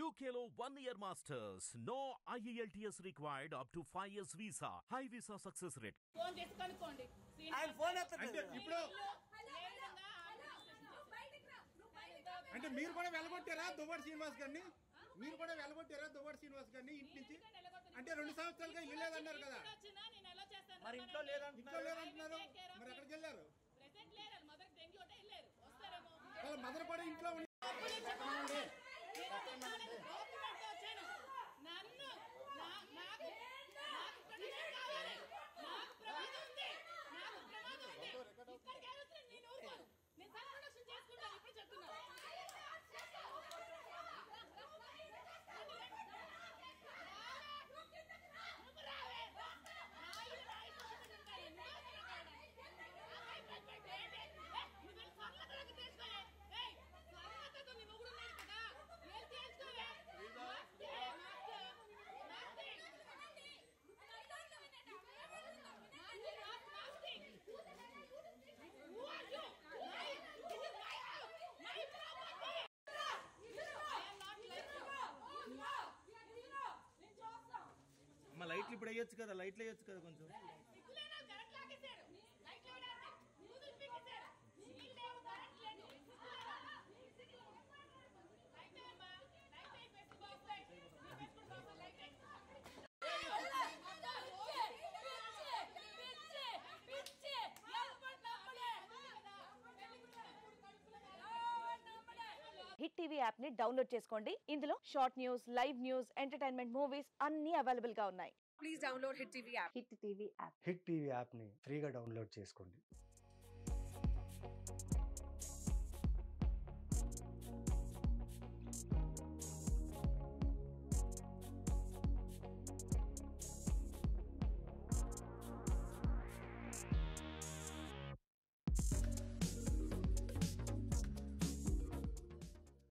UKLO one year masters. No IELTS required up to 5 years visa. High visa success rate. Phone చేసి కనుక్కోండి ఆయన phone ఎత్తలేదు అంటే ఇప్పుడు అంటే మీరు కూడా వెళ్ళగొట్టారా దువ్వాడు శ్రీనివాస్ గారిని మీరు కూడా వెళ్ళగొట్టారా దువ్వాడు శ్రీనివాస్ గారిని ఇంటి నుంచి అంటే రెండు సంవత్సరాలుగా ఇల్లు లేదన్నారు కదా మరి ఇంట్లో లేదంటున్నారు. ఇంట్లో లేదంటున్నారు మరి ఎక్కడికి వెళ్ళారు ప్రెసెంట్ లేరు మొదటి డెంగ్యూ ఒకటే వెళ్ళారు వస్తారేమో వాళ్ళ మదర్ కూడా ఇంట్లో ఉంది డాక్యుమెంట్ వచ్చాను నన్ను నా- నాకు నాకు ప్రొటెక్షన్ కావాలి నాకు ప్రమాదం ఉంది నాకు ప్రమాదం ఉంది ఇక్కడికి వెళ్తే నేను ఊరుకోను నేను సెల్ఫ్ ప్రొటెక్షన్ చేసుకుంటాను ఇప్పుడు చెప్తున్నా నువ్వు రావే. నా ఇల్లు నా ఇష్టం వచ్చినట్టు ఎన్నో తిరగాలి. ఏంటి? ఏ, నువ్వు వెళ్ళి సన్నద్ధతలోకి తీసుకోలే. ఏయ్, సన్నద్ధత నీ మొగుడు ఉన్నాడు కదా. వెళ్ళి తీసుకోవే. మాస్తే, మాస్తే, మాస్తే. మాస్తే, మాస్తే, మాస్తే. Who are you? My- this is my house, my property. I am not like you. నేను చూస్తాను. మా లైట్లు ఇప్పుడు వేయొచ్చు కదా లైట్లు వేయొచ్చు కదా కొంచెం సిగ్గులేనా కరెంట్ లాగేశారు లైట్లు వేయడానికి మ్యూజిక్ పీకేశారు నీళ్ళు లేవు కరెంట్ లేదు సిగ్గులేనా? లైట్ వేయమ్మా లైట్ వేయి పెట్టి బాక్స్ లైట్ నీ పెట్టుకుని బాక్స్ లైట్ వేయి. హిట్ టీవీ యాప్ ని డౌన్లోడ్ చేసుకోండి ఇందులో short news live news entertainment movies అన్ని అవైలబుల్ గా ఉన్నాయి please download Hit TV app. Hit TV app Hit TV యాప్ని ఫ్రీగా డౌన్లోడ్ చేసుకోండి